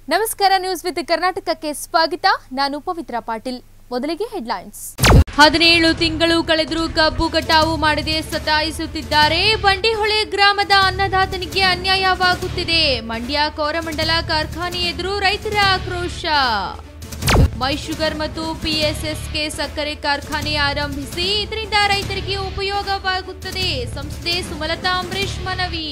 ನಮಸ್ಕಾರ news with ಕರ್ನಾಟಕಕ್ಕೆ ಸ್ವಾಗತ ನಾನು ಪವಿತ್ರ ಪಾಟೀಲ್ ಮೊದಲಿಗೆ ಹೆಡ್ಲೈನ್ಸ್ ಹದಿನೇಳು ತಿಂಗಳು ಕಳೆದರೂ ಕಬ್ಬು ಕಟಾವು ಮಾಡದೆ ಸತಾಯಿಸುತ್ತಿದ್ದಾರೆ ಬಂಡಿಹೊಳೆ ಗ್ರಾಮದ ಅನ್ನದಾತನಿಗೆ ಅನ್ಯಾಯವಾಗುತ್ತಿದೆ ಮಂಡ್ಯ ಕೋರಮಂಡಲ ಕಾರ್ಖಾನೆ ಎದುರು ರೈತರ ಆಕ್ರೋಶ ಮೈಶುಗರ್ ಮತ್ತು ಪಿಎಸ್ಎಸ್ಕೆ ಸಕ್ಕರೆ ಕಾರ್ಖಾನೆ ಆರಂಭಿಸಿ ಇದರಿಂದ ರೈತರಿಗೆ ಉಪಯೋಗವಾಗುತ್ತದೆ ಸಂಸ್ಥೆ ಸುಮಲತಾ ಅಂಬರೀಶ್ ಮನವಿ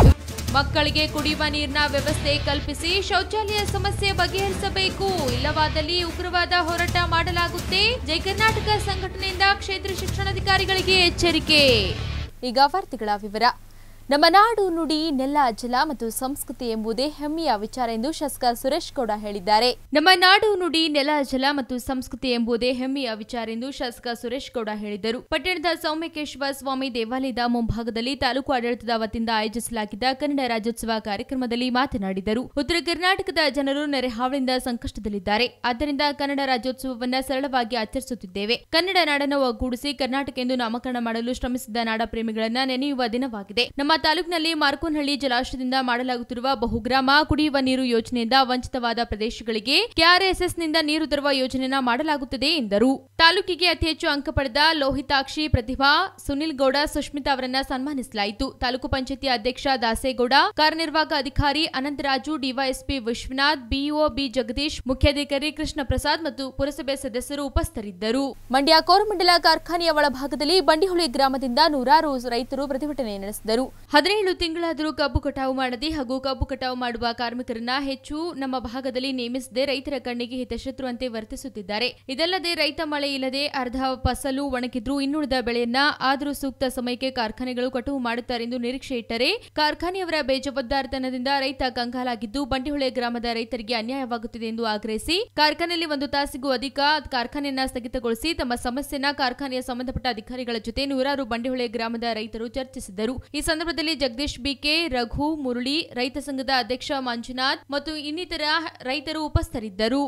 ಮಕ್ಕಳಿಗೆ ಕುಡಿಯುವ ನೀರಿನ ವ್ಯವಸ್ಥೆ ಕಲ್ಪಿಸಿ ಶೌಚಾಲಯ ಸಮಸ್ಯೆ ಬಗೆಹರಿಸಬೇಕು ಇಲ್ಲವಾದಲ್ಲಿ ಉಗ್ರವಾದ ಹೋರಾಟ ಮಾಡಲಾಗುತ್ತೆ ಜೈ ಕರ್ನಾಟಕ ಸಂಘಟನೆಯಿಂದ ಕ್ಷೇತ್ರ ಶಿಕ್ಷಣಾಧಿಕಾರಿಗಳಿಗೆ ಎಚ್ಚರಿಕೆ ಈಗ ವಾರ್ತೆಗಳ ವಿವರ ನಮ್ಮ ನಾಡು ನುಡಿ ನೆಲ ಜಲ ಮತ್ತು ಸಂಸ್ಕೃತಿ ಎಂಬುದೇ ಹೆಮ್ಮೆಯ ವಿಚಾರ ಎಂದು ಶಾಸಕ ಸುರೇಶ್ ಗೌಡ ಹೇಳಿದ್ದಾರೆ ನಮ್ಮ ನಾಡು ನುಡಿ ನೆಲ ಜಲ ಮತ್ತು ಸಂಸ್ಕೃತಿ ಎಂಬುದೇ ಹೆಮ್ಮೆಯ ವಿಚಾರ ಎಂದು ಶಾಸಕ ಸುರೇಶ್ ಗೌಡ ಹೇಳಿದರು ಪಟ್ಟಣದ ಸೌಮ್ಯಕೇಶ್ವರ ಸ್ವಾಮಿ ದೇವಾಲಯದ ಮುಂಭಾಗದಲ್ಲಿ ತಾಲೂಕು ಆಡಳಿತದ ವತಿಯಿಂದ ಆಯೋಜಿಸಲಾಗಿದ್ದ ಕನ್ನಡ ರಾಜ್ಯೋತ್ಸವ ಕಾರ್ಯಕ್ರಮದಲ್ಲಿ ಮಾತನಾಡಿದರು ಉತ್ತರ ಕರ್ನಾಟಕದ ಜನರು ನೆರೆ ಹಾವಳಿಯಿಂದ ಸಂಕಷ್ಟದಲ್ಲಿದ್ದಾರೆ ಆದ್ದರಿಂದ ಕನ್ನಡ ರಾಜ್ಯೋತ್ಸವವನ್ನ ಸರಳವಾಗಿ ಆಚರಿಸುತ್ತಿದ್ದೇವೆ ಕನ್ನಡ ನಾಡನ್ನು ಒಗ್ಗೂಡಿಸಿ ಕರ್ನಾಟಕ ಎಂದು ನಾಮಕರಣ ಮಾಡಲು ಶ್ರಮಿಸಿದ್ದ ನಾಡ ಪ್ರೇಮಿಗಳನ್ನ ನೆನೆಯುವ ದಿನವಾಗಿದೆ ನಮ್ಮ ತಾಲೂಕಿನಲ್ಲಿ ಮಾರ್ಕೋನಹಳ್ಳಿ ಜಲಾಶಯದಿಂದ ಮಾಡಲಾಗುತ್ತಿರುವ ಬಹುಗ್ರಾಮ ಕುಡಿಯುವ ನೀರು ಯೋಜನೆಯಿಂದ ವಂಚಿತವಾದ ಪ್ರದೇಶಗಳಿಗೆ ಕೆಆರ್ಎಸ್ಎಸ್ನಿಂದ ನೀರು ತರುವ ಯೋಜನೆಯನ್ನ ಮಾಡಲಾಗುತ್ತದೆ ಎಂದರು ತಾಲೂಕಿಗೆ ಅತಿ ಹೆಚ್ಚು ಅಂಕ ಪಡೆದ ಲೋಹಿತಾಕ್ಷಿ ಪ್ರತಿಭಾ ಸುನಿಲ್ ಗೌಡ ಸುಷ್ಮಿತಾ ಅವರನ್ನ ಸನ್ಮಾನಿಸಲಾಯಿತು ತಾಲೂಕು ಪಂಚಾಯತಿ ಅಧ್ಯಕ್ಷ ದಾಸೇಗೌಡ ಕಾರ್ಯನಿರ್ವಾಹಕ ಅಧಿಕಾರಿ Anantharaju DYSP Vishwanath BEO B Jagadish ಮುಖ್ಯಾಧಿಕಾರಿ ಕೃಷ್ಣ ಪ್ರಸಾದ್ ಮತ್ತು ಪುರಸಭೆ ಸದಸ್ಯರು ಉಪಸ್ಥಿತರಿದ್ದರು ಮಂಡ್ಯ ಕೋರಮಂಡಲ ಕಾರ್ಖಾನೆಯ ಒಳಭಾಗದಲ್ಲಿ ಬಂಡಿಹೊಳಿ ಗ್ರಾಮದಿಂದ ನೂರಾರು ರೈತರು ಪ್ರತಿಭಟನೆ ನಡೆಸಿದರು ಹದಿನೇಳು ತಿಂಗಳಾದರೂ ಕಬ್ಬು ಕಟಾವು ಮಾಡದೆ ಹಾಗೂ ಕಬ್ಬು ಕಟಾವು ಮಾಡುವ ಕಾರ್ಮಿಕರನ್ನ ಹೆಚ್ಚು ನಮ್ಮ ಭಾಗದಲ್ಲಿ ನೇಮಿಸದೆ ರೈತರ ಕಣ್ಣಿಗೆ ಹಿತಶತ್ರುವಂತೆ ವರ್ತಿಸುತ್ತಿದ್ದಾರೆ ಇದಲ್ಲದೆ ರೈತ ಮಳೆ ಇಲ್ಲದೆ ಅರ್ಧ ಫಸಲು ಒಣಗಿದ್ರೂ ಇನ್ನುಳಿದ ಬೆಳೆಯನ್ನ ಆದರೂ ಸೂಕ್ತ ಸಮಯಕ್ಕೆ ಕಾರ್ಖಾನೆಗಳು ಕಟಾವು ಮಾಡುತ್ತಾರೆಂದು ನಿರೀಕ್ಷೆ ಇಟ್ಟರೆ ಕಾರ್ಖಾನೆಯವರ ಬೇಜವಾಬ್ದಾರಿತನದಿಂದ ರೈತ ಕಂಗಾಲಾಗಿದ್ದು ಬಂಡಿಹೊಳೆ ಗ್ರಾಮದ ರೈತರಿಗೆ ಅನ್ಯಾಯವಾಗುತ್ತಿದೆ ಎಂದು ಆಗ್ರಹಿಸಿ ಕಾರ್ಖಾನೆಯಲ್ಲಿ ಒಂದು ತಾಸಿಗೂ ಅಧಿಕ ಕಾರ್ಖಾನೆಯನ್ನ ಸ್ಥಗಿತಗೊಳಿಸಿ ತಮ್ಮ ಸಮಸ್ಯೆನ ಕಾರ್ಖಾನೆಯ ಸಂಬಂಧಪಟ್ಟ ಅಧಿಕಾರಿಗಳ ಜೊತೆ ನೂರಾರು ಬಂಡಿಹೊಳೆ ಗ್ರಾಮದ ರೈತರು ಚರ್ಚಿಸಿದರು ಈ ಸಂದರ್ಭದಲ್ಲಿ ಜಗದೀಶ್ ಬಿಕೆ ರಘು ಮುರಳಿ ರೈತ ಸಂಘದ ಅಧ್ಯಕ್ಷ ಮಂಜುನಾಥ್ ಮತ್ತು ಇನ್ನಿತರ ರೈತರು ಉಪಸ್ಥಿತರಿದ್ದರು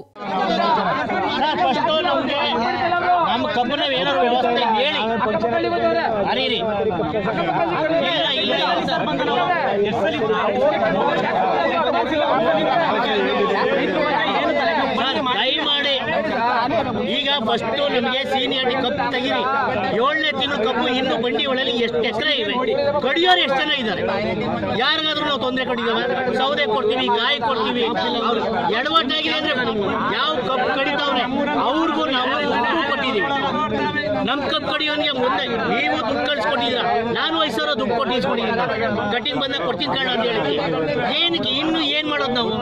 ಸರ್ ಫಸ್ಟು ನಮಗೆ ನಮ್ಮ ಕಬ್ಬನ ಏನಾದ್ರು ವ್ಯವಸ್ಥೆ ಹೇಳಿ ಅರೀರಿ ಇಲ್ಲ ಇಲ್ಲ ಇಲ್ಲ ಸರ್ ಸರ್, ದಯಮಾಡಿ ಈಗ ಫಸ್ಟು ನಮಗೆ ಸೀನಿಯರ್ ಕಪ್ಪು ತೆಗೀರಿ ಏಳನೇ ತಿಂಗಳು ಕಬ್ಬು ಇನ್ನು ಬಂಡಿ ಒಳಗೆ ಎಷ್ಟು ಎಕರೆ ಇವೆ ಕಡಿಯೋರು ಎಷ್ಟು ಜನ ಇದ್ದಾರೆ ಯಾರಿಗಾದ್ರೂ ನಾವು ತೊಂದರೆ ಕೊಟ್ಟಿದ್ದೇವೆ ಸೌದೆ ಕೊಡ್ತೀವಿ ಗಾಯ ಕೊಡ್ತೀವಿ ಅವ್ರು ಎಡವಟ್ಟಾಗಿದೆ ಅಂದ್ರೆ ಯಾವ ಕಬ್ಬು ಕಡಿತಾವ್ರೆ ಅವ್ರಿಗೂ ನಾವು ದುಡ್ಡು ಕೊಟ್ಟಿದ್ದೀವಿ ನಮ್ ಕಬ್ಬು ಕಡಿಯೋನಿಗೆ ಮುಂದೆ ನೀವು ದುಡ್ಡು ಕಳಿಸ್ಕೊಟ್ಟಿದ್ದೀರ ನಾನು ಐದು ಸಾವಿರ ದುಡ್ಡು ಕೊಟ್ಟು ಇಸ್ಕೊಂಡಿದ್ದೀನಿ ಕಟಿಂಗ್ ಬಂದಾಗ ಕೊಡ್ತೀನಿ ಕಾರಣ ಅಂತ ಹೇಳಿದ್ವಿ ಏನಕ್ಕೆ ಇನ್ನು ಏನ್ ಮಾಡೋದು ನಾವು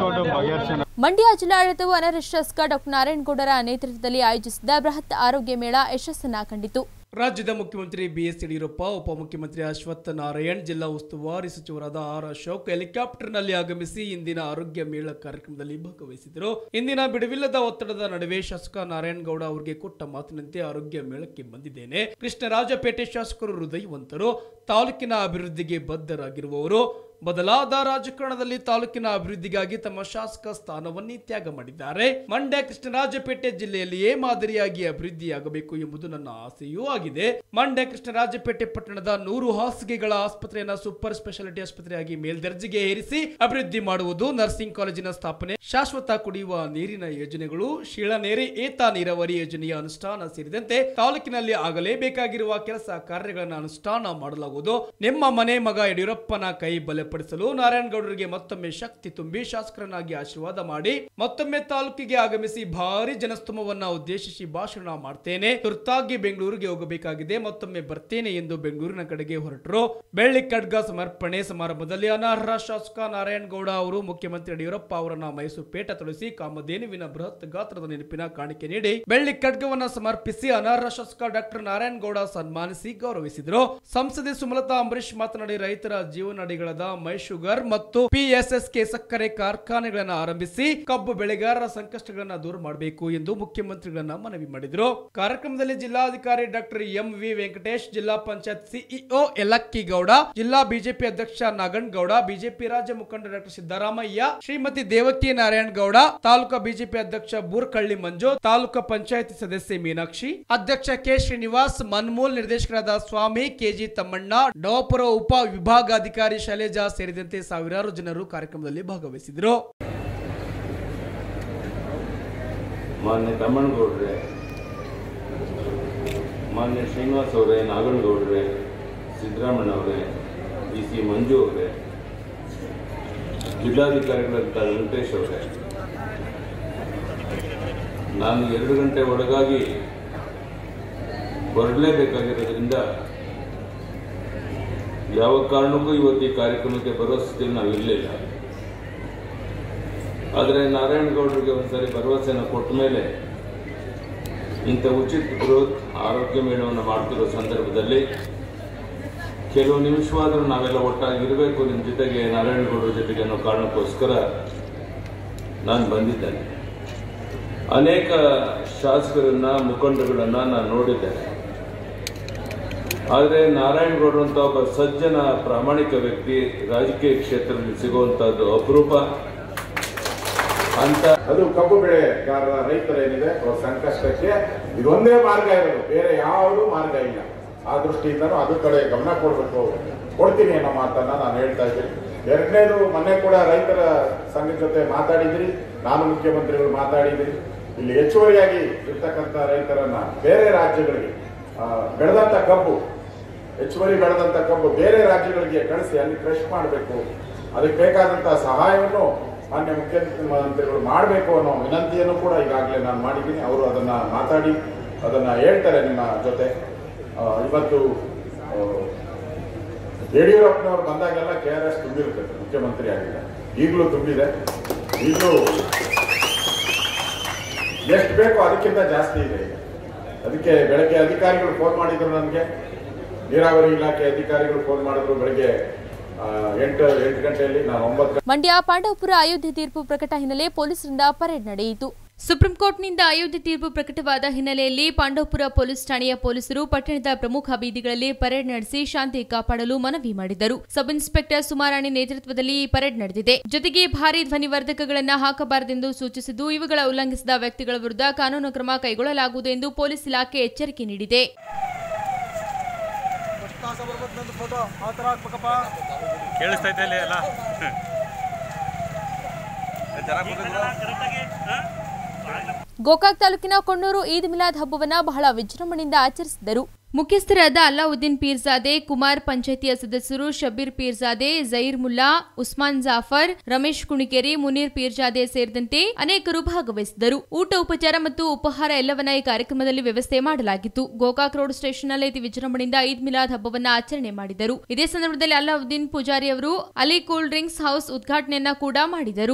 ಮಂಡ್ಯ ಜಿಲ್ಲಾಡಳಿತವು ಅನರ್ಹ ಶಾಸಕ ಡಾಕ್ಟರ್ ನಾರಾಯಣಗೌಡರ ನೇತೃತ್ವದಲ್ಲಿ ಆಯೋಜಿಸಿದ್ದ ಬೃಹತ್ ಆರೋಗ್ಯ ಮೇಳ ಯಶಸ್ಸನ್ನ ಕಂಡಿತು ರಾಜ್ಯದ ಮುಖ್ಯಮಂತ್ರಿ ಬಿಎಸ್ ಯಡಿಯೂರಪ್ಪ ಉಪಮುಖ್ಯಮಂತ್ರಿ ಅಶ್ವತ್ಥ ನಾರಾಯಣ್ ಜಿಲ್ಲಾ ಉಸ್ತುವಾರಿ ಸಚಿವರಾದ ಆರ್ ಅಶೋಕ್ ಹೆಲಿಕಾಪ್ಟರ್ನಲ್ಲಿ ಆಗಮಿಸಿ ಇಂದಿನ ಆರೋಗ್ಯ ಮೇಳ ಕಾರ್ಯಕ್ರಮದಲ್ಲಿ ಭಾಗವಹಿಸಿದರು ಇಂದಿನ ಬಿಡುವಿಲ್ಲದ ಒತ್ತಡದ ನಡುವೆ ಶಾಸಕ ನಾರಾಯಣಗೌಡ ಅವರಿಗೆ ಕೊಟ್ಟ ಮಾತಿನಂತೆ ಆರೋಗ್ಯ ಮೇಳಕ್ಕೆ ಬಂದಿದ್ದೇನೆ ಕೃಷ್ಣರಾಜಪೇಟೆ ಶಾಸಕರು ಹೃದಯವಂತರು ತಾಲೂಕಿನ ಅಭಿವೃದ್ಧಿಗೆ ಬದ್ಧರಾಗಿರುವವರು ಬದಲಾದ ರಾಜಕಾರಣದಲ್ಲಿ ತಾಲೂಕಿನ ಅಭಿವೃದ್ಧಿಗಾಗಿ ತಮ್ಮ ಶಾಸಕ ಸ್ಥಾನವನ್ನೇ ತ್ಯಾಗ ಮಾಡಿದ್ದಾರೆ ಮಂಡ್ಯ ಕೃಷ್ಣರಾಜಪೇಟೆ ಜಿಲ್ಲೆಯಲ್ಲಿಯೇ ಮಾದರಿಯಾಗಿ ಅಭಿವೃದ್ಧಿಯಾಗಬೇಕು ಎಂಬುದು ನನ್ನ ಆಸೆಯೂ ಆಗಿದೆ ಮಂಡ್ಯ ಕೃಷ್ಣರಾಜಪೇಟೆ ಪಟ್ಟಣದ ನೂರು ಹಾಸಿಗೆಗಳ ಆಸ್ಪತ್ರೆಯನ್ನ ಸೂಪರ್ ಸ್ಪೆಷಾಲಿಟಿ ಆಸ್ಪತ್ರೆಯಾಗಿ ಮೇಲ್ದರ್ಜೆಗೆ ಏರಿಸಿ ಅಭಿವೃದ್ಧಿ ಮಾಡುವುದು ನರ್ಸಿಂಗ್ ಕಾಲೇಜಿನ ಸ್ಥಾಪನೆ ಶಾಶ್ವತ ಕುಡಿಯುವ ನೀರಿನ ಯೋಜನೆಗಳು ಶೀಳನೇರಿ ಏತ ನೀರಾವರಿ ಯೋಜನೆಯ ಅನುಷ್ಠಾನ ಸೇರಿದಂತೆ ತಾಲೂಕಿನಲ್ಲಿ ಆಗಲೇಬೇಕಾಗಿರುವ ಕೆಲಸ ಕಾರ್ಯಗಳನ್ನು ಅನುಷ್ಠಾನ ಮಾಡಲಾಗುವುದು ನಿಮ್ಮ ಮನೆ ಮಗ ಯಡಿಯೂರಪ್ಪನ ಕೈ ಬಲಪಡಿಸಲು ನಾರಾಯಣಗೌಡರಿಗೆ ಮತ್ತೊಮ್ಮೆ ಶಕ್ತಿ ತುಂಬಿ ಶಾಸಕರನ್ನಾಗಿ ಆಶೀರ್ವಾದ ಮಾಡಿ ಮತ್ತೊಮ್ಮೆ ತಾಲೂಕಿಗೆ ಆಗಮಿಸಿ ಭಾರಿ ಜನಸ್ತೋಮವನ್ನ ಉದ್ದೇಶಿಸಿ ಭಾಷಣ ಮಾಡ್ತೇನೆ ತುರ್ತಾಗಿ ಬೆಂಗಳೂರಿಗೆ ಹೋಗಬೇಕಾಗಿದೆ ಮತ್ತೊಮ್ಮೆ ಬರ್ತೇನೆ ಎಂದು ಬೆಂಗಳೂರಿನ ಕಡೆಗೆ ಹೊರಟರು ಬೆಳ್ಳಿ ಖಡ್ಗ ಸಮರ್ಪಣೆ ಸಮಾರಂಭದಲ್ಲಿ ಅನರ್ಹ ಶಾಸಕ ನಾರಾಯಣಗೌಡ ಅವರು ಮುಖ್ಯಮಂತ್ರಿ ಯಡಿಯೂರಪ್ಪ ಅವರನ್ನ ಮೈಸೂರು ಪೇಟ ತೊಳಿಸಿ ಕಾಮಧೇನುವಿನ ಬೃಹತ್ ಗಾತ್ರದ ನೆನಪಿನ ಕಾಣಿಕೆ ನೀಡಿ ಬೆಳ್ಳಿ ಖಡ್ಗವನ್ನ ಸಮರ್ಪಿಸಿ ಅನರ್ಹ ಶಾಸಕ ಡಾಕ್ಟರ್ ನಾರಾಯಣಗೌಡ ಸನ್ಮಾನಿಸಿ ಗೌರವಿಸಿದರು ಸಂಸದೆ ಸುಮಲತಾ ಅಂಬರೀಶ್ ಮಾತನಾಡಿ ರೈತರ ಜೀವನಾಡಿಗಳಾದ ಮೈಶುಗರ್ ಮತ್ತು ಪಿಎಸ್ಎಸ್ಕೆ ಸಕ್ಕರೆ ಕಾರ್ಖಾನೆಗಳನ್ನು ಆರಂಭಿಸಿ ಕಬ್ಬು ಬೆಳೆಗಾರರ ಸಂಕಷ್ಟಗಳನ್ನ ದೂರ ಮಾಡಬೇಕು ಎಂದು ಮುಖ್ಯಮಂತ್ರಿಗಳನ್ನ ಮನವಿ ಮಾಡಿದರು ಕಾರ್ಯಕ್ರಮದಲ್ಲಿ ಜಿಲ್ಲಾಧಿಕಾರಿ ಡಾಕ್ಟರ್ ಎಂ ವಿ ವೆಂಕಟೇಶ್ ಜಿಲ್ಲಾ ಪಂಚಾಯತ್ ಸಿಇಒ ಯಲಕ್ಕಿಗೌಡ ಜಿಲ್ಲಾ ಬಿಜೆಪಿ ಅಧ್ಯಕ್ಷ ನಾಗಣ್ಗೌಡ ಬಿಜೆಪಿ ರಾಜ್ಯ ಮುಖಂಡ ಡಾಕ್ಟರ್ ಸಿದ್ದರಾಮಯ್ಯ ಶ್ರೀಮತಿ ದೇವಕಿ ನಾರಾಯಣ್ ಗೌಡ ತಾಲೂಕಾ ಬಿಜೆಪಿ ಅಧ್ಯಕ್ಷ ಬೂರ್ಕಳ್ಳಿ ಮಂಜು ತಾಲೂಕಾ ಪಂಚಾಯತಿ ಸದಸ್ಯೆ ಮೀನಾಕ್ಷಿ ಅಧ್ಯಕ್ಷ ಕೆ ಶ್ರೀನಿವಾಸ್ ಮನ್ಮೂಲ್ ನಿರ್ದೇಶಕರಾದ ಸ್ವಾಮಿ ಕೆಜಿ ತಮ್ಮಣ್ಣ ಡೋಪುರ ಉಪ ವಿಭಾಗಾಧಿಕಾರಿ ಶೈಲೇಜಾ ಸೇರಿದಂತೆ ಸಾವಿರಾರು ಜನರು ಕಾರ್ಯಕ್ರಮದಲ್ಲಿ ಭಾಗವಹಿಸಿದರು ಮಾನ್ಯ ತಮ್ಮಣ್ಣಗೌಡ್ರೆ ಮಾನ್ಯ ಶ್ರೀನಿವಾಸ್ ಅವರೇ ನಾಗನಗೌಡ್ರೆ ಸಿದ್ದರಾಮಣ್ಣವರೇ ಡಿ ಸಿ ಮಂಜು ಅವರೇ ಜಿಲ್ಲಾಧಿಕಾರಿಗಳಂತ ವೆಂಕಟೇಶ್ ಅವರೇ ನಾನು ಎರಡು ಗಂಟೆ ಒಳಗಾಗಿ ಹೊರಡಲೇಬೇಕಾಗಿರೋದ್ರಿಂದ ಯಾವ ಕಾರಣಕ್ಕೂ ಇವತ್ತು ಈ ಕಾರ್ಯಕ್ರಮಕ್ಕೆ ಬರೋ ಸ್ಥಿತಿಯಲ್ಲಿ ನಾವು ಇರಲಿಲ್ಲ ಆದರೆ ನಾರಾಯಣಗೌಡರಿಗೆ ಒಂದ್ಸರಿ ಭರವಸೆನ ಕೊಟ್ಟ ಮೇಲೆ ಇಂಥ ಉಚಿತ ಬೃಹತ್ ಆರೋಗ್ಯ ಮೇಳವನ್ನು ಮಾಡ್ತಿರೋ ಸಂದರ್ಭದಲ್ಲಿ ಕೆಲವು ನಿಮಿಷವಾದರೂ ನಾವೆಲ್ಲ ಒಟ್ಟಾಗಿರಬೇಕು ನಿಮ್ಮ ಜೊತೆಗೆ ನಾರಾಯಣಗೌಡರ ಜೊತೆಗೆ ಅನ್ನೋ ಕಾರಣಕ್ಕೋಸ್ಕರ ನಾನು ಬಂದಿದ್ದೇನೆ ಅನೇಕ ಶಾಸಕರನ್ನ ಮುಖಂಡಗಳನ್ನ ನಾನು ನೋಡಿದ್ದೇನೆ ಆದರೆ ನಾರಾಯಣಗೌಡರು ಅಂತ ಒಬ್ಬ ಸಜ್ಜನ ಪ್ರಾಮಾಣಿಕ ವ್ಯಕ್ತಿ ರಾಜಕೀಯ ಕ್ಷೇತ್ರದಲ್ಲಿ ಸಿಗುವಂತಹದ್ದು ಅಪರೂಪ ಅಂತ ಅದು ಕಬ್ಬು ಬೆಳೆಗಾರರ ರೈತರೇನಿದೆ ಅವ್ರ ಸಂಕಷ್ಟಕ್ಕೆ ಇದೊಂದೇ ಮಾರ್ಗ ಇರೋದು ಬೇರೆ ಯಾವುದೂ ಮಾರ್ಗ ಇಲ್ಲ ಆ ದೃಷ್ಟಿಯಿಂದನೂ ಅದ್ರ ಕಡೆ ಗಮನ ಕೊಡಬೇಕು ಕೊಡ್ತೀನಿ ಅನ್ನೋ ಮಾತನ್ನ ನಾನು ಹೇಳ್ತಾ ಇದ್ದೀನಿ ಎರಡನೇದು ಮೊನ್ನೆ ಕೂಡ ರೈತರ ಸಂಘದ ಜೊತೆ ಮಾತಾಡಿದ್ರಿ ನಾನು ಮುಖ್ಯಮಂತ್ರಿಗಳು ಮಾತಾಡಿದ್ರಿ ಇಲ್ಲಿ ಹೆಚ್ಚುವರಿಯಾಗಿ ಇರ್ತಕ್ಕಂಥ ರೈತರನ್ನ ಬೇರೆ ರಾಜ್ಯಗಳಿಗೆ ಆ, ಬೆಳೆದಂಥ ಕಬ್ಬು ಹೆಚ್ಚುವರಿ ಬೆಳೆದಂಥ ಕಬ್ಬು ಬೇರೆ ರಾಜ್ಯಗಳಿಗೆ ಕಳಿಸಿ ಅಲ್ಲಿ ಕ್ರಷ್ ಮಾಡಬೇಕು ಅದಕ್ಕೆ ಬೇಕಾದಂಥ ಸಹಾಯವನ್ನು ಮಾನ್ಯ ಮುಖ್ಯಮಂತ್ರಿಗಳು ಮಾಡಬೇಕು ಅನ್ನೋ ವಿನಂತಿಯನ್ನು ಕೂಡ ಈಗಾಗಲೇ ನಾನು ಮಾಡಿದ್ದೀನಿ ಅವರು ಅದನ್ನ ಮಾತಾಡಿ ಅದನ್ನ ಹೇಳ್ತಾರೆ ನಿಮ್ಮ ಜೊತೆ ಆ, ಇವತ್ತು ಆ, ಯಡಿಯೂರಪ್ಪನವ್ರು ಬಂದಾಗೆಲ್ಲ ಕೆ ಆರ್ ಎಸ್ ತುಂಬಿರುತ್ತೆ ಮುಖ್ಯಮಂತ್ರಿ ಆಗಿಲ್ಲ ಈಗಲೂ ತುಂಬಿದೆ ಈಗಲೂ ಎಷ್ಟು ಬೇಕೋ ಅದಕ್ಕಿಂತ ಜಾಸ್ತಿ ಇದೆ ಈಗ ಅದಕ್ಕೆ ಬೆಳಗ್ಗೆ ಅಧಿಕಾರಿಗಳು ಫೋನ್ ಮಾಡಿದ್ರು ನನಗೆ ನೀರಾವರಿ ಇಲಾಖೆ ಅಧಿಕಾರಿಗಳು ಫೋನ್ ಮಾಡಿದ್ರು ಬೆಳಗ್ಗೆ ಆ, ಎಂಟು ಎಂಟು ಗಂಟೆಯಲ್ಲಿ ನಾನು ಒಂಬತ್ತು ಮಂಡ್ಯ ಪಾಂಡವಪುರ ಅಯೋಧ್ಯೆ ತೀರ್ಪು ಪ್ರಕಟ ಹಿನ್ನೆಲೆ ಪೊಲೀಸರಿಂದ ಪರೇಡ್ ನಡೆಯಿತು ಸುಪ್ರೀಂ ಕೋರ್ಟ್ನಿಂದ ಅಯೋಧ್ಯೆ ತೀರ್ಪು ಪ್ರಕಟವಾದ ಹಿನ್ನೆಲೆಯಲ್ಲಿ ಪಾಂಡವಪುರ ಪೊಲೀಸ್ ಠಾಣೆಯ ಪೊಲೀಸರು ಪಟ್ಟಣದ ಪ್ರಮುಖ ಬೀದಿಗಳಲ್ಲಿ ಪರೇಡ್ ನಡೆಸಿ ಶಾಂತಿ ಕಾಪಾಡಲು ಮನವಿ ಮಾಡಿದರು ಸಬ್ ಇನ್ಸ್ಪೆಕ್ಟರ್ ಸುಮಾರಾಣಿ ನೇತೃತ್ವದಲ್ಲಿ ಈ ಪರೇಡ್ ನಡೆದಿದೆ ಜೊತೆಗೆ ಭಾರೀ ಧ್ವನಿವರ್ಧಕಗಳನ್ನು ಹಾಕಬಾರದೆಂದು ಸೂಚಿಸಿದ್ದು ಇವುಗಳ ಉಲ್ಲಂಘಿಸಿದ ವ್ಯಕ್ತಿಗಳ ವಿರುದ್ಧ ಕಾನೂನು ಕ್ರಮ ಕೈಗೊಳ್ಳಲಾಗುವುದು ಎಂದು ಪೊಲೀಸ್ ಇಲಾಖೆ ಎಚ್ಚರಿಕೆ ನೀಡಿದೆ ಕೇಳಿಸ್ತೈತೆ ಇಲ್ಲಿ ಎಲ್ಲ ಗೋಕಾಕ್ ತಾಲೂಕಿನ ಕೊಣ್ಣೂರು ಈದ್ ಮಿಲಾದ್ ಹಬ್ಬವನ್ನ ಬಹಳ ವಿಜೃಂಭಣೆಯಿಂದ ಆಚರಿಸಿದರು ಮುಖ್ಯಸ್ಥರಾದ ಅಲ್ಲಾವುದ್ದೀನ್ ಪೀರ್ಜಾದೆ ಕುಮಾರ್ ಪಂಚಾಯತಿಯ ಸದಸ್ಯರು ಶಬೀರ್ ಪೀರ್ಜಾದೆ ಜೈರ್ ಮುಲ್ಲಾ ಉಸ್ಮಾನ್ ಜಾಫರ್ ರಮೇಶ್ ಕುಣಿಕೇರಿ ಮುನೀರ್ ಪೀರ್ಜಾದೆ ಸೇರಿದಂತೆ ಅನೇಕರು ಭಾಗವಹಿಸಿದ್ದರು ಊಟ ಉಪಚಾರ ಮತ್ತು ಉಪಹಾರ ಎಲ್ಲವನ್ನ ಈ ಕಾರ್ಯಕ್ರಮದಲ್ಲಿ ವ್ಯವಸ್ಥೆ ಮಾಡಲಾಗಿತ್ತು ಗೋಕಾಕ್ ರೋಡ್ ಸ್ಟೇಷನ್ನಲ್ಲಿ ಅತಿ ವಿಜೃಂಭಣೆಯಿಂದ ಈದ್ ಮಿಲಾದ್ ಹಬ್ಬವನ್ನ ಆಚರಣೆ ಮಾಡಿದರು ಇದೇ ಸಂದರ್ಭದಲ್ಲಿ ಅಲ್ಲಾವುದ್ದೀನ್ ಪೂಜಾರಿ ಅವರು ಅಲಿ ಕೂಲ್ ಡ್ರಿಂಕ್ಸ್ ಹೌಸ್ ಉದ್ಘಾಟನೆಯನ್ನ ಕೂಡ ಮಾಡಿದರು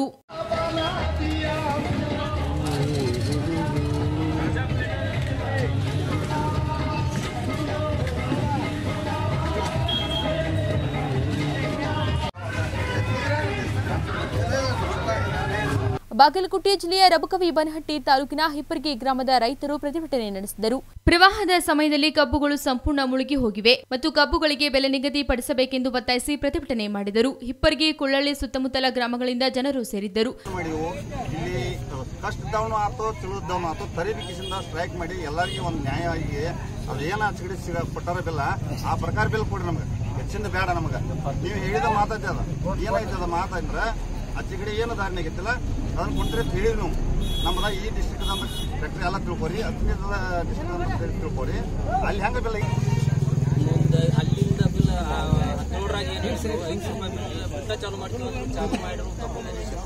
ಬಾಗಲಕೋಟೆ ಜಿಲ್ಲೆಯ ರಬಕವಿ ಬನಹಟ್ಟಿ ತಾಲೂಕಿನ ಹಿಪ್ಪರ್ಗಿ ಗ್ರಾಮದ ರೈತರು ಪ್ರತಿಭಟನೆ ನಡೆಸಿದರು ಪ್ರವಾಹದ ಸಮಯದಲ್ಲಿ ಕಬ್ಬುಗಳು ಸಂಪೂರ್ಣ ಮುಳುಗಿ ಹೋಗಿವೆ ಮತ್ತು ಕಬ್ಬುಗಳಿಗೆ ಬೆಲೆ ನಿಗದಿ ಪಡಿಸಬೇಕೆಂದು ಒತ್ತಾಯಿಸಿ ಪ್ರತಿಭಟನೆ ಮಾಡಿದರು ಹಿಪ್ಪರ್ಗಿ ಕುಳ್ಳಳ್ಳಿ ಸುತ್ತಮುತ್ತಲ ಗ್ರಾಮಗಳಿಂದ ಜನರು ಸೇರಿದ್ದರು ಮಾಡಿದೆವು ಇಲ್ಲಿ ಕಷ್ಟದವನು ಆತು ತಿಳಿದವನು ಆತು ತರಬೇಕಿಸಿಂದ ಸ್ಟ್ರೈಕ್ ಮಾಡಿ ಎಲ್ಲರಿಗೂ ಒಂದು ನ್ಯಾಯ ಆಗಿ ಅದೇನ ಸಿಗಡಿ ಸಿಗ ಕೊಟ್ಟಾರ ಬೆಲ್ಲ ಆ ಪ್ರಕಾರ ಬೆಲ್ ಕೊಡ್ರಿ ನಮ್ಗೆ ಹೆಚ್ಚಿಂದ ಬೇಡ ನಮ್ಗೆ ನೀವು ಹೇಳಿದ ಮಾತೈತೆ ಅದ ಏನಾಯ್ತದ ಮಾತಂದ್ರೆ ಆ ಚಿಗಡಿ ಏನು ದಾರಿನಾಗ ಐತಿಲ್ಲ ಅದನ್ನ ಕೊಡ್ತೀರಿ ಅಂತ ಹೇಳಿ ನೀವು ನಮ್ಮದ ಈ ಡಿಸ್ಟ್ರಿಕ್ಟ್ ಫ್ಯಾಕ್ಟ್ರಿ ಎಲ್ಲ ತಿಳ್ಕೊರಿ ಹತ್ತನೇದ ಡಿಸ್ಟ್ರಿಕ್ಟ್ ತಿಳ್ಕೊರಿ ಅಲ್ಲಿ ಹೆಂಗ ಬೆಲ್ಲ ಐತಿ ಮುಂದೆ ಅಲ್ಲಿಂದ ಬಿಲ್ ಹದಿನೇಳರಾಗ ಏನು ಐದು ರೂಪಾಯಿ ಬಿಲ್ ಬಿಟ್ಟ ಚಾಲು ಮಾಡ್ತೀವಿ ಅಂದ್ರೆ ಚಾಲು ಮಾಡಿರು ಕಬ್ಬು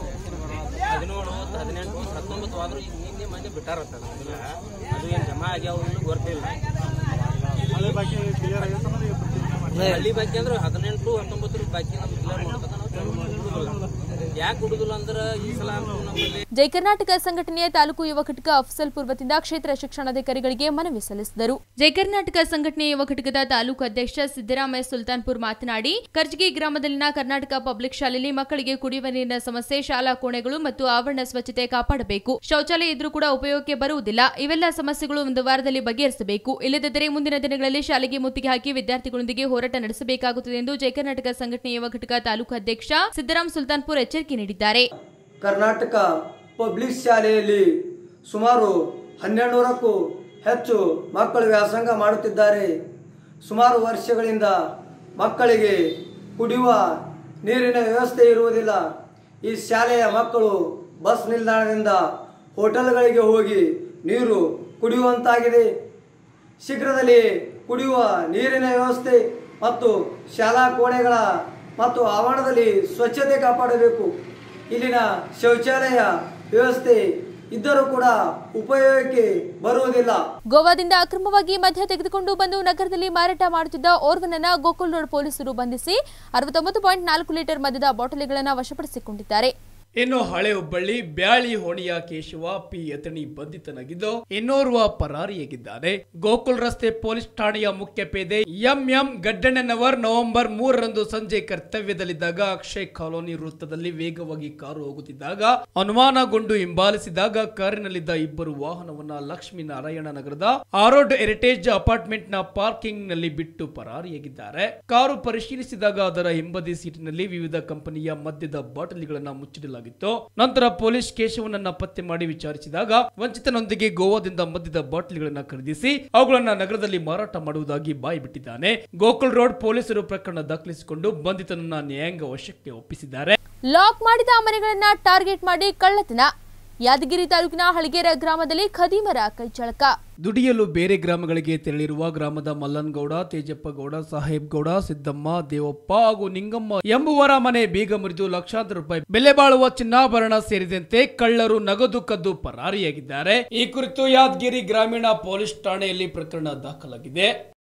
ಹದಿನೇಳು ಹದಿನೆಂಟು ಹತ್ತೊಂಬತ್ತು ಆದ್ರೂ ಈಗ ನಿನ್ನೆ ಮೊನ್ನೆ ಬಿಟ್ಟಾರತ್ತ ಬಿಲ್ಲ ಅದು ಏನು ಜಮಾ ಆಗ್ಯಾವ ಇನ್ನು ಗೊತ್ತಿಲ್ಲ ಹಳೆ ಬಾಕಿ ಕ್ಲಿಯರ್ ಆಗೈತೆ ಅಂದ್ರೆ ಈಗ ಬಿಡ್ತೀವಿ. ಹಳ್ಳಿ ಬಾಕಿ ಅಂದ್ರೆ ಹದಿನೆಂಟು ಹತ್ತೊಂಬತ್ತರ ಬಾಕಿ ನಮ್ಗೆ ಕ್ಲಿಯರ್ ಮಾಡ್ತದ ನಾವು ಚಾಲು ಮಾಡಿ ಹುಡುಗಲ್ಲ ಯಾಕೆ ಹುಡುಗಲ್ಲ ಅಂದ್ರೆ ಈ ಸಲ ಅಂತೂ ನಮ್ಮಲ್ಲಿ ಜೈ ಕರ್ನಾಟಕ ಸಂಘಟನೆಯ ತಾಲೂಕು ಯುವ ಘಟಕ ಅಫ್ಸಲ್ಪುರ್ ವತಿಯಿಂದ ಕ್ಷೇತ್ರ ಶಿಕ್ಷಣಾಧಿಕಾರಿಗಳಿಗೆ ಮನವಿ ಸಲ್ಲಿಸಿದರು ಜೈ ಕರ್ನಾಟಕ ಸಂಘಟನೆ ಯುವ ಘಟಕದ ತಾಲೂಕು ಅಧ್ಯಕ್ಷ ಸಿದ್ದರಾಮಯ್ಯ ಸುಲ್ತಾನ್ಪುರ್ ಮಾತನಾಡಿ ಕರ್ಜಗಿ ಗ್ರಾಮದಲ್ಲಿನ ಕರ್ನಾಟಕ ಪಬ್ಲಿಕ್ ಶಾಲೆಯಲ್ಲಿ ಮಕ್ಕಳಿಗೆ ಕುಡಿಯುವ ನೀರಿನ ಸಮಸ್ಯೆ ಶಾಲಾ ಕೋಣೆಗಳು ಮತ್ತು ಆವರಣ ಸ್ವಚ್ಛತೆ ಕಾಪಾಡಬೇಕು ಶೌಚಾಲಯ ಇದ್ರೂ ಕೂಡ ಉಪಯೋಗಕ್ಕೆ ಬರುವುದಿಲ್ಲ ಇವೆಲ್ಲ ಸಮಸ್ಯೆಗಳು ಒಂದು ವಾರದಲ್ಲಿ ಬಗೆಹರಿಸಬೇಕು ಇಲ್ಲದಿದ್ದರೆ ಮುಂದಿನ ದಿನಗಳಲ್ಲಿ ಶಾಲೆಗೆ ಮುತ್ತಿಗೆ ಹಾಕಿ ವಿದ್ಯಾರ್ಥಿಗಳೊಂದಿಗೆ ಹೋರಾಟ ನಡೆಸಬೇಕಾಗುತ್ತದೆ ಎಂದು ಜೈ ಕರ್ನಾಟಕ ಸಂಘಟನೆ ಯುವ ಘಟಕ ತಾಲೂಕು ಅಧ್ಯಕ್ಷ ಸಿದ್ದರಾಮ್ ಸುಲ್ತಾನ್ಪುರ್ ಎಚ್ಚರಿಕೆ ನೀಡಿದ್ದಾರೆ ಕರ್ನಾಟಕ ಪಬ್ಲಿಕ್ ಶಾಲೆಯಲ್ಲಿ ಸುಮಾರು ಹನ್ನೆರಡುನೂರಕ್ಕೂ ಹೆಚ್ಚು ಮಕ್ಕಳು ವ್ಯಾಸಂಗ ಮಾಡುತ್ತಿದ್ದಾರೆ ಸುಮಾರು ವರ್ಷಗಳಿಂದ ಮಕ್ಕಳಿಗೆ ಕುಡಿಯುವ ನೀರಿನ ವ್ಯವಸ್ಥೆ ಇರುವುದಿಲ್ಲ ಈ ಶಾಲೆಯ ಮಕ್ಕಳು ಬಸ್ ನಿಲ್ದಾಣದಿಂದ ಹೋಟೆಲ್ಗಳಿಗೆ ಹೋಗಿ ನೀರು ಕುಡಿಯುವಂತಾಗಿದೆ ಶೀಘ್ರದಲ್ಲಿ ಕುಡಿಯುವ ನೀರಿನ ವ್ಯವಸ್ಥೆ ಮತ್ತು ಶಾಲಾ ಕೋಣೆಗಳ ಮತ್ತು ಆವರಣದಲ್ಲಿ ಸ್ವಚ್ಛತೆ ಕಾಪಾಡಬೇಕು ಇಲ್ಲಿನ ಶೌಚಾಲಯ ವ್ಯವಸ್ಥೆ ಇದ್ದರೂ ಕೂಡ ಉಪಯೋಗಕ್ಕೆ ಬರುವುದಿಲ್ಲ ಗೋವಾದಿಂದ ಅಕ್ರಮವಾಗಿ ಮದ್ಯ ತೆಗೆದುಕೊಂಡು ಬಂದು ನಗರದಲ್ಲಿ ಮಾರಾಟ ಮಾಡುತ್ತಿದ್ದ ಓರ್ವನನ್ನ ಗೋಕುಲ್ ರೋಡ್ ಪೊಲೀಸರು ಬಂಧಿಸಿ ಅರವತ್ತೊಂಬತ್ತು ಪಾಯಿಂಟ್ ನಾಲ್ಕು ಲೀಟರ್ ಮದ್ಯದ ಬಾಟಲಿಗಳನ್ನು ವಶಪಡಿಸಿಕೊಂಡಿದ್ದಾರೆ ಇನ್ನು ಹಳೆ ಹುಬ್ಬಳ್ಳಿ ಬ್ಯಾಳಿ ಹೋಣಿಯ ಕೇಶವ ಪಿ ಯತಣಿ ಬಂಧಿತನಾಗಿದ್ದು ಇನ್ನೋರ್ವ ಪರಾರಿಯಾಗಿದ್ದಾನೆ ಗೋಕುಲ್ ರಸ್ತೆ ಪೊಲೀಸ್ ಠಾಣೆಯ ಮುಖ್ಯ ಪೇದೆ ಎಂ ಎಂ ಗಡ್ಡಣ್ಣನವರ್ ನವೆಂಬರ್ ಮೂರರಂದು ಸಂಜೆ ಕರ್ತವ್ಯದಲ್ಲಿದ್ದಾಗ ಅಕ್ಷಯ್ ಕಾಲೋನಿ ವೃತ್ತದಲ್ಲಿ ವೇಗವಾಗಿ ಕಾರು ಹೋಗುತ್ತಿದ್ದಾಗ ಅನುಮಾನಗೊಂಡು ಹಿಂಬಾಲಿಸಿದಾಗ ಕಾರಿನಲ್ಲಿದ್ದ ಇಬ್ಬರು ವಾಹನವನ್ನ ಲಕ್ಷ್ಮೀನಾರಾಯಣ ನಗರದ ಆರೋಡ್ ಹೆರಿಟೇಜ್ ಅಪಾರ್ಟ್ಮೆಂಟ್ ನ ಪಾರ್ಕಿಂಗ್ ನಲ್ಲಿ ಬಿಟ್ಟು ಪರಾರಿಯಾಗಿದ್ದಾರೆ ಕಾರು ಪರಿಶೀಲಿಸಿದಾಗ ಅದರ ಹಿಂಬದಿ ಸೀಟಿನಲ್ಲಿ ವಿವಿಧ ಕಂಪನಿಯ ಮದ್ಯದ ಬಾಟಲಿಗಳನ್ನ ಮುಚ್ಚಿಡಲಾಗಿತ್ತು ನಂತರ ಪೊಲೀಸ್ ಕೇಶವನನ್ನ ಪತ್ತೆ ಮಾಡಿ ವಿಚಾರಿಸಿದಾಗ ವಂಚಿತನೊಂದಿಗೆ ಗೋವಾದಿಂದ ಮದ್ಯದ ಬಾಟಲಿಗಳನ್ನ ಖರೀದಿಸಿ ಅವುಗಳನ್ನ ನಗರದಲ್ಲಿ ಮಾರಾಟ ಮಾಡುವುದಾಗಿ ಬಾಯಿ ಬಿಟ್ಟಿದ್ದಾನೆ ಗೋಕುಲ್ ರೋಡ್ ಪೊಲೀಸರು ಪ್ರಕರಣ ದಾಖಲಿಸಿಕೊಂಡು ಬಂಧಿತನನ್ನ ನ್ಯಾಯಾಂಗ ವಶಕ್ಕೆ ಒಪ್ಪಿಸಿದ್ದಾರೆ ಲಾಕ್ ಮಾಡಿದ ಮನೆಗಳನ್ನ ಟಾರ್ಗೆಟ್ ಮಾಡಿ ಕಳ್ಳತನ ಯಾದಗಿರಿ ತಾಲೂಕಿನ ಹಳಗೇರ ಗ್ರಾಮದಲ್ಲಿ ಖದೀಮರ ಕೈಚಳಕ ದುಡಿಯಲು ಬೇರೆ ಗ್ರಾಮಗಳಿಗೆ ತೆರಳಿರುವ ಗ್ರಾಮದ ಮಲ್ಲನ್ಗೌಡ ತೇಜಪ್ಪ ಗೌಡ ಸಾಹೇಬ್ ಗೌಡ ಸಿದ್ದಮ್ಮ ದೇವಪ್ಪ ಹಾಗೂ ನಿಂಗಮ್ಮ ಎಂಬುವರ ಮನೆ ಬೀಗ ಮುರಿದು ಲಕ್ಷಾಂತರ ರೂಪಾಯಿ ಬೆಲೆ ಬಾಳುವ ಚಿನ್ನಾಭರಣ ಸೇರಿದಂತೆ ಕಳ್ಳರು ನಗದು ಕದ್ದು ಪರಾರಿಯಾಗಿದ್ದಾರೆ ಈ ಕುರಿತು ಯಾದಗಿರಿ ಗ್ರಾಮೀಣ ಪೊಲೀಸ್ ಠಾಣೆಯಲ್ಲಿ ಪ್ರಕರಣ ದಾಖಲಾಗಿದೆ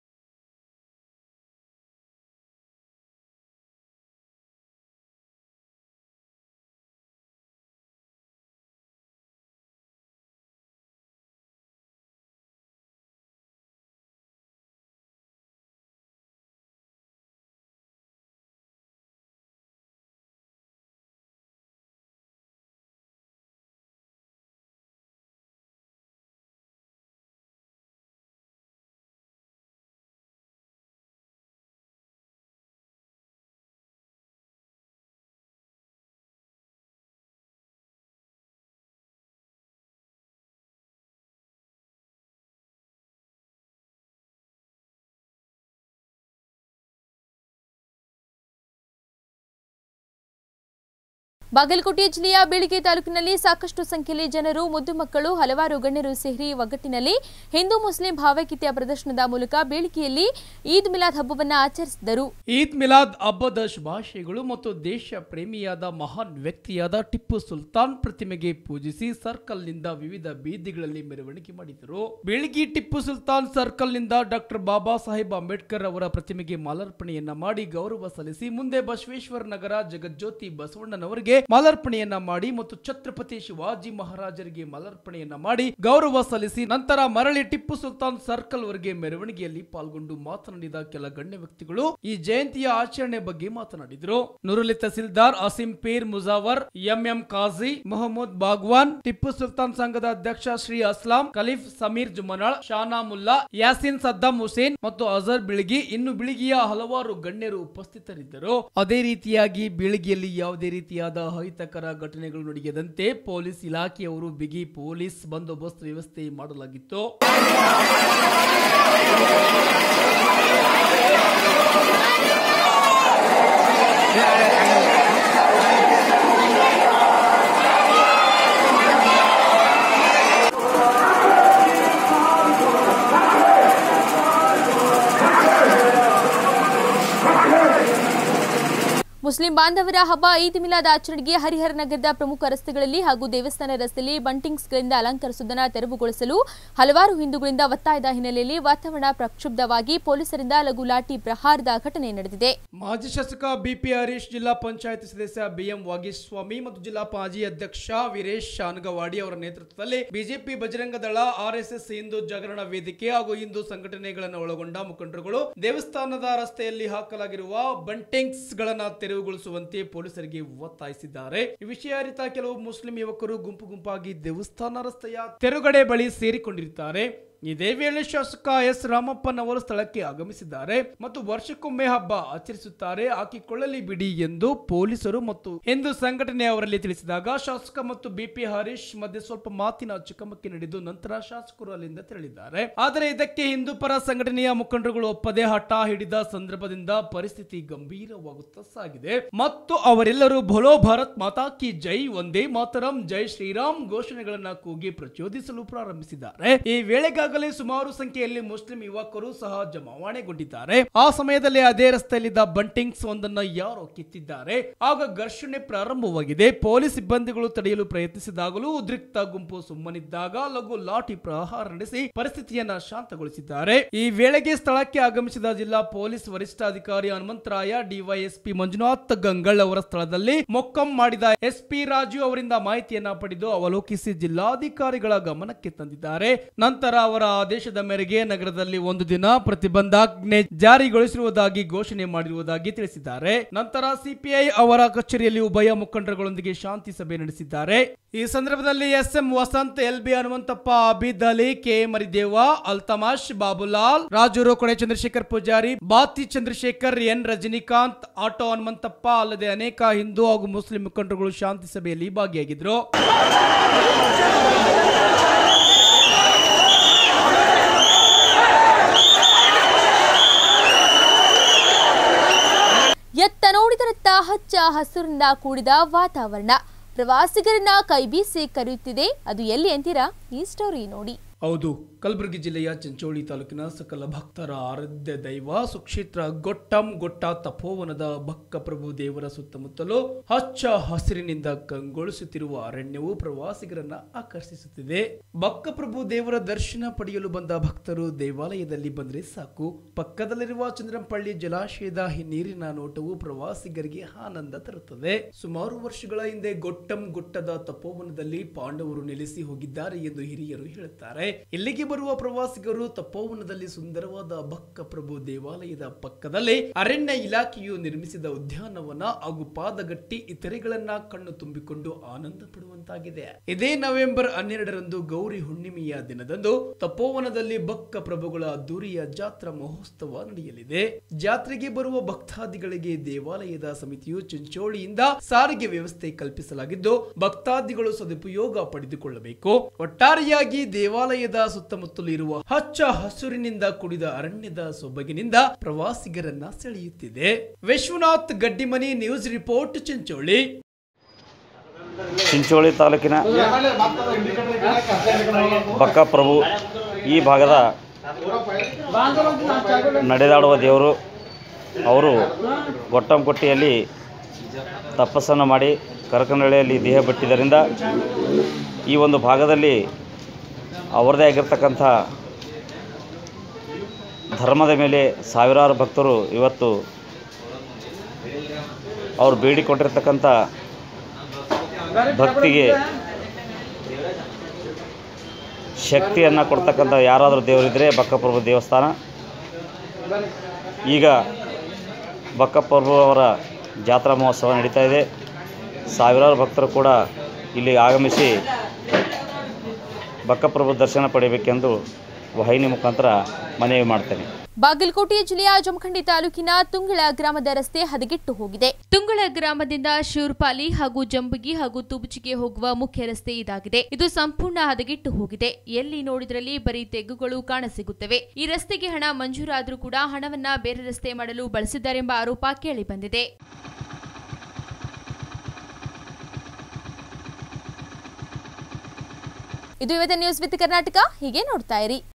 ಬಾಗಲಕೋಟೆ ಜಿಲ್ಲೆಯ ಬೀಳಿಗೆ ತಾಲೂಕಿನಲ್ಲಿ ಸಾಕಷ್ಟು ಸಂಖ್ಯೆಯಲ್ಲಿ ಜನರು ಮುದ್ದು ಮಕ್ಕಳು ಹಲವಾರು ಗಣ್ಯರು ಸೇರಿ ಒಗ್ಗಟ್ಟಿನಲ್ಲಿ ಹಿಂದೂ ಮುಸ್ಲಿಂ ಭಾವೈಕ್ಯತೆಯ ಪ್ರದರ್ಶನದ ಮೂಲಕ ಬೀಳಿಗೆಯಲ್ಲಿ ಈದ್ ಮಿಲಾದ್ ಹಬ್ಬವನ್ನು ಆಚರಿಸಿದರು ಈದ್ ಮಿಲಾದ್ ಹಬ್ಬದ ಶುಭಾಶಯಗಳು ಮತ್ತು ದೇಶ ಪ್ರೇಮಿಯಾದ ಮಹಾನ್ ವ್ಯಕ್ತಿಯಾದ ಟಿಪ್ಪು ಸುಲ್ತಾನ್ ಪ್ರತಿಮೆಗೆ ಪೂಜಿಸಿ ಸರ್ಕಲ್ನಿಂದ ವಿವಿಧ ಬೀದಿಗಳಲ್ಲಿ ಮೆರವಣಿಗೆ ಮಾಡಿದರು ಬೆಳಗಿ ಟಿಪ್ಪು ಸುಲ್ತಾನ್ ಸರ್ಕಲ್ನಿಂದ ಡಾಕ್ಟರ್ ಬಾಬಾ ಸಾಹೇಬ್ ಅಂಬೇಡ್ಕರ್ ಅವರ ಪ್ರತಿಮೆಗೆ ಮಾಲಾರ್ಪಣೆಯನ್ನ ಮಾಡಿ ಗೌರವ ಸಲ್ಲಿಸಿ ಮುಂದೆ ಬಸವೇಶ್ವರ ನಗರ ಜಗಜ್ಯೋತಿ ಬಸವಣ್ಣನವರಿಗೆ ಮಾಲಾರ್ಪಣೆಯನ್ನ ಮಾಡಿ ಮತ್ತು ಛತ್ರಪತಿ ಶಿವಾಜಿ ಮಹಾರಾಜರಿಗೆ ಮಾಲಾರ್ಪಣೆಯನ್ನ ಮಾಡಿ ಗೌರವ ಸಲ್ಲಿಸಿ ನಂತರ ಮರಳಿ ಟಿಪ್ಪು ಸುಲ್ತಾನ್ ಸರ್ಕಲ್ ವರೆಗೆ ಮೆರವಣಿಗೆಯಲ್ಲಿ ಪಾಲ್ಗೊಂಡು ಮಾತನಾಡಿದ ಕೆಲ ಗಣ್ಯ ವ್ಯಕ್ತಿಗಳು ಈ ಜಯಂತಿಯ ಆಚರಣೆ ಬಗ್ಗೆ ಮಾತನಾಡಿದರು ನುರುಲಿ ತಹಸೀಲ್ದಾರ್ ಅಸೀಂ ಪೀರ್ ಮುಜಾವರ್ ಎಂಎಂ ಕಾಜಿ ಮೊಹಮ್ಮದ್ ಬಾಗ್ವಾನ್ ಟಿಪ್ಪು ಸುಲ್ತಾನ್ ಸಂಘದ ಅಧ್ಯಕ್ಷ ಶ್ರೀ ಅಸ್ಲಾಂ ಖಲೀಫ್ ಸಮೀರ್ ಜುಮನಾಳ್ ಶಾನಾ ಮುಲ್ಲಾ ಯಾಸಿನ್ ಸದ್ದಾಂ ಹುಸೇನ್ ಮತ್ತು ಅಜರ್ ಬಿಳಿಗಿ ಇನ್ನು ಬಿಳಿಗಿಯ ಹಲವಾರು ಗಣ್ಯರು ಉಪಸ್ಥಿತರಿದ್ದರು ಅದೇ ರೀತಿಯಾಗಿ ಬೀಳಿಗೆಯಲ್ಲಿ ಯಾವುದೇ ರೀತಿಯಾದ ಅಹಿತಕರ ಘಟನೆಗಳು ನಡೆಯದಂತೆ ಪೊಲೀಸ್ ಇಲಾಖೆಯವರು ಬಿಗಿ ಪೊಲೀಸ್ ಬಂದೋಬಸ್ತ್ ವ್ಯವಸ್ಥೆ ಮಾಡಲಾಗಿತ್ತು ಮುಸ್ಲಿಂ ಬಾಂಧವರ ಹಬ್ಬ ಈದ್ ಮಿಲಾದ್ ಆಚರಣೆಗೆ ಹರಿಹರ ನಗರದ ಪ್ರಮುಖ ರಸ್ತೆಗಳಲ್ಲಿ ಹಾಗೂ ದೇವಸ್ಥಾನ ರಸ್ತೆಯಲ್ಲಿ ಬಂಟಿಂಗ್ಸ್ಗಳಿಂದ ಅಲಂಕರಿಸುವುದನ್ನು ತೆರವುಗೊಳಿಸಲು ಹಲವಾರು ಹಿಂದೂಗಳಿಂದ ಒತ್ತಾಯದ ಹಿನ್ನೆಲೆಯಲ್ಲಿ ವಾತಾವರಣ ಪ್ರಕ್ಷುಬ್ಧವಾಗಿ ಪೊಲೀಸರಿಂದ ಲಘು ಲಾಠಿ ಪ್ರಹಾರದ ಘಟನೆ ನಡೆದಿದೆ ಮಾಜಿ ಶಾಸಕ ಬಿಪಿ ಹರೀಶ್ ಜಿಲ್ಲಾ ಪಂಚಾಯತ್ ಸದಸ್ಯ ಬಿಎಂ ವಾಗೀಸ್ವಾಮಿ ಮತ್ತು ಜಿಲ್ಲಾ ಮಾಜಿ ಅಧ್ಯಕ್ಷ ವೀರೇಶ್ ಶಾನಗವಾಡಿ ಅವರ ನೇತೃತ್ವದಲ್ಲಿ ಬಿಜೆಪಿ ಬಜರಂಗ ದಳ ಆರ್ಎಸ್ಎಸ್ ಹಿಂದೂ ಜಾಗರಣ ವೇದಿಕೆ ಹಾಗೂ ಹಿಂದೂ ಸಂಘಟನೆಗಳನ್ನು ಒಳಗೊಂಡ ಮುಖಂಡರುಗಳು ದೇವಸ್ಥಾನದ ರಸ್ತೆಯಲ್ಲಿ ಹಾಕಲಾಗಿರುವ ಬಂಟಿಂಗ್ಸ್ ಗಳನ್ನ ತೆರವುಗೊಳಿಸುವಂತೆ ಪೊಲೀಸರಿಗೆ ಒತ್ತಾಯಿಸಿದ್ದಾರೆ ಈ ವಿಷಯ ಅರಿತ ಕೆಲವು ಮುಸ್ಲಿಂ ಯುವಕರು ಗುಂಪು ಗುಂಪಾಗಿ ದೇವಸ್ಥಾನ ರಸ್ತೆಯ ತೆರುಗಡೆ ಬಳಿ ಸೇರಿಕೊಂಡಿರುತ್ತಾರೆ ಇದೇ ವೇಳೆ ಶಾಸಕ ಎಸ್ ರಾಮಪ್ಪನವರು ಸ್ಥಳಕ್ಕೆ ಆಗಮಿಸಿದ್ದಾರೆ ಮತ್ತು ವರ್ಷಕ್ಕೊಮ್ಮೆ ಹಬ್ಬ ಆಚರಿಸುತ್ತಾರೆ ಹಾಕಿಕೊಳ್ಳಲಿ ಬಿಡಿ ಎಂದು ಪೊಲೀಸರು ಮತ್ತು ಹಿಂದೂ ಸಂಘಟನೆಯವರಲ್ಲಿ ತಿಳಿಸಿದಾಗ ಶಾಸಕ ಮತ್ತು ಬಿಪಿ ಹರೀಶ್ ಮಧ್ಯೆ ಸ್ವಲ್ಪ ಮಾತಿನ ಚಕಮಕಿ ನಡೆದು ನಂತರ ಶಾಸಕರು ಅಲ್ಲಿಂದ ತೆರಳಿದ್ದಾರೆ ಆದರೆ ಇದಕ್ಕೆ ಹಿಂದೂ ಪರ ಸಂಘಟನೆಯ ಮುಖಂಡರುಗಳು ಒಪ್ಪದೆ ಹಠ ಹಿಡಿದ ಸಂದರ್ಭದಿಂದ ಪರಿಸ್ಥಿತಿ ಗಂಭೀರವಾಗುತ್ತಾ ಸಾಗಿದೆ ಮತ್ತು ಅವರೆಲ್ಲರೂ ಭೋಲೋ ಭಾರತ್ ಮಾತಾ ಕಿ ಜೈ ಒಂದೇ ಮಾತರಂ ಜೈ ಶ್ರೀರಾಮ್ ಘೋಷಣೆಗಳನ್ನ ಕೂಗಿ ಪ್ರಚೋದಿಸಲು ಪ್ರಾರಂಭಿಸಿದ್ದಾರೆ ಈ ವೇಳೆಗಾಗಲೇ ಸುಮಾರು ಸಂಖ್ಯೆಯಲ್ಲಿ ಮುಸ್ಲಿಂ ಯುವಕರು ಸಹ ಜಮಾವಣೆಗೊಂಡಿದ್ದಾರೆ ಆ ಸಮಯದಲ್ಲಿ ಅದೇ ರಸ್ತೆಯಲ್ಲಿದ್ದ ಬಂಟಿಂಗ್ಸ್ ಒಂದನ್ನ ಯಾರೋ ಕಿತ್ತಿದ್ದಾರೆ ಆಗ ಘರ್ಷಣೆ ಪ್ರಾರಂಭವಾಗಿದೆ ಪೊಲೀಸ್ ಸಿಬ್ಬಂದಿಗಳು ತಡೆಯಲು ಪ್ರಯತ್ನಿಸಿದಾಗಲೂ ಉದ್ರಿಕ್ತ ಗುಂಪು ಸುಮ್ಮನಿದ್ದಾಗ ಲಘು ಲಾಠಿ ಪ್ರಹಾರ ನಡೆಸಿ ಪರಿಸ್ಥಿತಿಯನ್ನ ಶಾಂತಗೊಳಿಸಿದ್ದಾರೆ ಈ ವೇಳೆಗೆ ಸ್ಥಳಕ್ಕೆ ಆಗಮಿಸಿದ ಜಿಲ್ಲಾ ಪೊಲೀಸ್ ವರಿಷ್ಠಾಧಿಕಾರಿ ಹನುಮಂತರಾಯ ಡಿವೈಎಸ್ಪಿ ಮಂಜುನಾಥ್ ಗಂಗಳ್ ಅವರ ಸ್ಥಳದಲ್ಲಿ ಮೊಕ್ಕಂ ಮಾಡಿದ ಎಸ್ಪಿ ರಾಜು ಅವರಿಂದ ಮಾಹಿತಿಯನ್ನ ಪಡೆದು ಅವಲೋಕಿಸಿ ಜಿಲ್ಲಾಧಿಕಾರಿಗಳ ಗಮನಕ್ಕೆ ತಂದಿದ್ದಾರೆ ನಂತರ ಅವರ ಆದೇಶದ ಮೇರೆಗೆ ನಗರದಲ್ಲಿ ಒಂದು ದಿನ ಪ್ರತಿಬಂಧಾಜ್ಞೆ ಜಾರಿಗೊಳಿಸಿರುವುದಾಗಿ ಘೋಷಣೆ ಮಾಡಿರುವುದಾಗಿ ತಿಳಿಸಿದ್ದಾರೆ ನಂತರ ಸಿಪಿಐ ಅವರ ಕಚೇರಿಯಲ್ಲಿ ಉಭಯ ಮುಖಂಡರುಗಳೊಂದಿಗೆ ಶಾಂತಿ ಸಭೆ ನಡೆಸಿದ್ದಾರೆ ಈ ಸಂದರ್ಭದಲ್ಲಿ S M Vasanth L B Hanumanthappa Abid Ali K Marideva Altamash Babulal Raju Rokade Chandrashekhar Pujari Bati Chandrashekhar N Rajinikanth auto Hanumanthappa ಅಲ್ಲದೆ ಅನೇಕ ಹಿಂದೂ ಹಾಗೂ ಮುಸ್ಲಿಂ ಮುಖಂಡರುಗಳು ಶಾಂತಿ ಸಭೆಯಲ್ಲಿ ಭಾಗಿಯಾಗಿದ್ರು ಎತ್ತ ನೋಡಿದರತ್ತ ಹಚ್ಚ ಹಸುರಿನಿಂದ ಕೂಡಿದ ವಾತಾವರಣ ಪ್ರವಾಸಿಗರನ್ನ ಕೈಬೀಸಿ ಕರೆಯುತ್ತಿದೆ ಅದು ಎಲ್ಲಿ ಅಂತೀರಾ ಈ ಸ್ಟೋರಿ ನೋಡಿ ಹೌದು ಕಲಬುರಗಿ ಜಿಲ್ಲೆಯ ಚಿಂಚೋಳಿ ತಾಲೂಕಿನ ಸಕಲ ಭಕ್ತರ ಆರಾಧ್ಯ ದೈವ ಸುಕ್ಷೇತ್ರ ಗೊಟ್ಟಂ ಗೊಟ್ಟ ತಪೋವನದ ಭಕ್ಕಪ್ರಭು ದೇವರ ಸುತ್ತಮುತ್ತಲೂ ಹಚ್ಚ ಹಸಿರಿನಿಂದ ಕಂಗೊಳಿಸುತ್ತಿರುವ ಅರಣ್ಯವು ಪ್ರವಾಸಿಗರನ್ನ ಆಕರ್ಷಿಸುತ್ತಿದೆ ಭಕ್ಕಪ್ರಭು ದೇವರ ದರ್ಶನ ಪಡೆಯಲು ಬಂದ ಭಕ್ತರು ದೇವಾಲಯದಲ್ಲಿ ಬಂದರೆ ಸಾಕು ಪಕ್ಕದಲ್ಲಿರುವ ಚಂದ್ರಂಪಳ್ಳಿ ಜಲಾಶಯದ ಈ ನೀರಿನ ನೋಟವು ಪ್ರವಾಸಿಗರಿಗೆ ಆನಂದ ತರುತ್ತದೆ ಸುಮಾರು ವರ್ಷಗಳ ಹಿಂದೆ ಗೊಟ್ಟಂ ಗುಟ್ಟದ ತಪೋವನದಲ್ಲಿ ಪಾಂಡವರು ನೆಲೆಸಿ ಹೋಗಿದ್ದಾರೆ ಎಂದು ಹಿರಿಯರು ಹೇಳುತ್ತಾರೆ ಇಲ್ಲಿಗೆ ಬರುವ ಪ್ರವಾಸಿಗರು ತಪೋವನದಲ್ಲಿ ಸುಂದರವಾದ ಬಕ್ಕ ಪ್ರಭು ದೇವಾಲಯದ ಪಕ್ಕದಲ್ಲಿ ಅರಣ್ಯ ಇಲಾಖೆಯು ನಿರ್ಮಿಸಿದ ಉದ್ಯಾನವನ ಹಾಗೂ ಪಾದಗಟ್ಟಿ ಇತರೆಗಳನ್ನ ಕಣ್ಣು ತುಂಬಿಕೊಂಡು ಆನಂದ ಪಡುವಂತಾಗಿದೆ ಇದೇ ನವೆಂಬರ್ ಹನ್ನೆರಡರಂದು ಗೌರಿ ಹುಣ್ಣಿಮೆಯ ದಿನದಂದು ತಪೋವನದಲ್ಲಿ ಬಕ್ಕ ಪ್ರಭುಗಳ ಅದ್ದೂರಿಯ ಜಾತ್ರಾ ಮಹೋತ್ಸವ ನಡೆಯಲಿದೆ ಜಾತ್ರೆಗೆ ಬರುವ ಭಕ್ತಾದಿಗಳಿಗೆ ದೇವಾಲಯದ ಸಮಿತಿಯು ಚಿಂಚೋಳಿಯಿಂದ ಸಾರಿಗೆ ವ್ಯವಸ್ಥೆ ಕಲ್ಪಿಸಲಾಗಿದ್ದು ಭಕ್ತಾದಿಗಳು ಸದುಪಯೋಗ ಪಡೆದುಕೊಳ್ಳಬೇಕು ಒಟ್ಟಾರೆಯಾಗಿ ದೇವಾಲಯದ ಸುತ್ತಮುತ್ತಲು ಇರುವ ಹಚ್ಚ ಹಸುರಿನಿಂದ ಕೂಡಿದ ಅರಣ್ಯದ ಸೊಬಗಿನಿಂದ ಪ್ರವಾಸಿಗರನ್ನ ಸೆಳೆಯುತ್ತಿದೆ ವಿಶ್ವನಾಥ್ ಗಡ್ಡಿಮನಿ ನ್ಯೂಸ್ ರಿಪೋರ್ಟ್ ಚಿಂಚೋಳಿ ಚಿಂಚೋಳಿ ತಾಲೂಕಿನ ಬಕ್ಕಪ್ರಭು ಈ ಭಾಗದ ನಡೆದಾಡುವ ದೇವರು ಅವರು ಗೊಟ್ಟಂಕೊಟ್ಟಿಯಲ್ಲಿ ತಪಸ್ಸನ್ನು ಮಾಡಿ ಕರಕನಹಳ್ಳಿಯಲ್ಲಿ ದೇಹ ಬಿಟ್ಟಿದ್ದರಿಂದ ಈ ಒಂದು ಭಾಗದಲ್ಲಿ ಅವರದೇ ಆಗಿರ್ತಕ್ಕಂಥ ಧರ್ಮದ ಮೇಲೆ ಸಾವಿರಾರು ಭಕ್ತರು ಇವತ್ತು ಅವರು ಬೇಡಿಕೊಂಡಿರ್ತಕ್ಕಂಥ ಭಕ್ತಿಗೆ ಶಕ್ತಿಯನ್ನು ಕೊಡ್ತಕ್ಕಂಥ ಯಾರಾದರೂ ದೇವರಿದ್ದರೆ ಬಕ್ಕಪ್ರಭು ದೇವಸ್ಥಾನ ಈಗ ಬಕ್ಕಪ್ರಭು ಅವರ ಜಾತ್ರಾ ಮಹೋತ್ಸವ ನಡೀತಾ ಇದೆ ಸಾವಿರಾರು ಭಕ್ತರು ಕೂಡ ಇಲ್ಲಿ ಆಗಮಿಸಿ ಬಕ್ಕಪ್ರಭು ದರ್ಶನ ಪಡೆಯಬೇಕೆಂದು ವಾಹಿನಿ ಮುಖಾಂತರ ಮನವಿ ಮಾಡ್ತೇನೆ ಬಾಗಲಕೋಟೆ ಜಿಲ್ಲೆಯ ಜಮಖಂಡಿ ತಾಲೂಕಿನ ತುಂಗಳ ಗ್ರಾಮದ ರಸ್ತೆ ಹದಗೆಟ್ಟು ಹೋಗಿದೆ ತುಂಗಳ ಗ್ರಾಮದಿಂದ ಶೂರ್ಪಾಲಿ ಹಾಗೂ ಜಂಬಗಿ ಹಾಗೂ ತುಬಚಿಗೆ ಹೋಗುವ ಮುಖ್ಯ ರಸ್ತೆ ಇದಾಗಿದೆ ಇದು ಸಂಪೂರ್ಣ ಹದಗೆಟ್ಟು ಹೋಗಿದೆ ಎಲ್ಲಿ ನೋಡಿದ್ರಲ್ಲಿ ಬರೀ ತೆಗ್ಗುಗಳು ಕಾಣಸಿಗುತ್ತವೆ ಈ ರಸ್ತೆಗೆ ಹಣ ಮಂಜೂರಾದರೂ ಕೂಡ ಹಣವನ್ನ ಬೇರೆ ರಸ್ತೆ ಮಾಡಲು ಬಳಸಿದ್ದಾರೆಂಬ ಆರೋಪ ಕೇಳಿ ಬಂದಿದೆ ಇದು ಇವತ್ತಿನ ನ್ಯೂಸ್ ವಿತ್ ಕರ್ನಾಟಕ ಹೀಗೆ ನೋಡ್ತಾ ಇರಿ